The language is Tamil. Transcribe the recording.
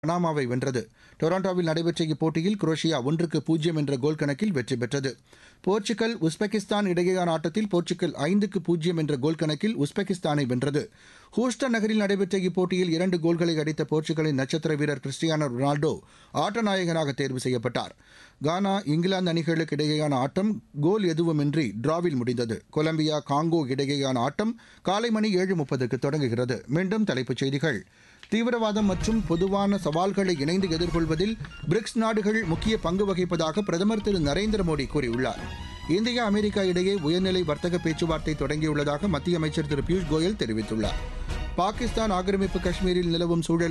பனாமாவை வென்றது டொரண்டோவில் நடைபெற்ற இப்போட்டியில் குரோஷியா ஒன்றுக்கு பூஜ்ஜியம் என்ற கோல் கணக்கில் வெற்றி பெற்றது போர்ச்சுகல் உஸ்பெகிஸ்தான் இடையேயான ஆட்டத்தில் போர்ச்சுகல் ஐந்துக்கு பூஜ்ஜியம் என்ற கோல் கணக்கில் உஸ்பெகிஸ்தானை வென்றது ஹூஸ்டன் நகரில் நடைபெற்ற இப்போட்டியில் இரண்டு கோல்களை அடித்த போர்ச்சுகலின் நட்சத்திர வீரர் கிறிஸ்டியானோ ரொனால்டோ ஆட்ட நாயகனாக தேர்வு செய்யப்பட்டார் கானா இங்கிலாந்து அணிகளுக்கு இடையேயான ஆட்டம் கோல் எதுவுமின்றி டிராவில் முடிந்தது கொலம்பியா காங்கோ இடையேயான ஆட்டம் காலை மணி ஏழு முப்பதுக்கு தொடங்குகிறது மீண்டும் தலைப்புச் செய்திகள் தீவிரவாதம் மற்றும் பொதுவான சவால்களை இணைந்து எதிர்கொள்வதில் பிரிக்ஸ் நாடுகள் முக்கிய பங்கு வகிப்பதாக பிரதமர் திரு நரேந்திர மோடி கூறியுள்ளார் இந்தியா அமெரிக்கா இடையே உயர்நிலை வர்த்தக பேச்சுவார்த்தை தொடங்கியுள்ளதாக மத்திய அமைச்சர் திரு பியூஷ் கோயல் தெரிவித்துள்ளார் பாகிஸ்தான் ஆக்கிரமிப்பு காஷ்மீரில் நிலவும் சூழல்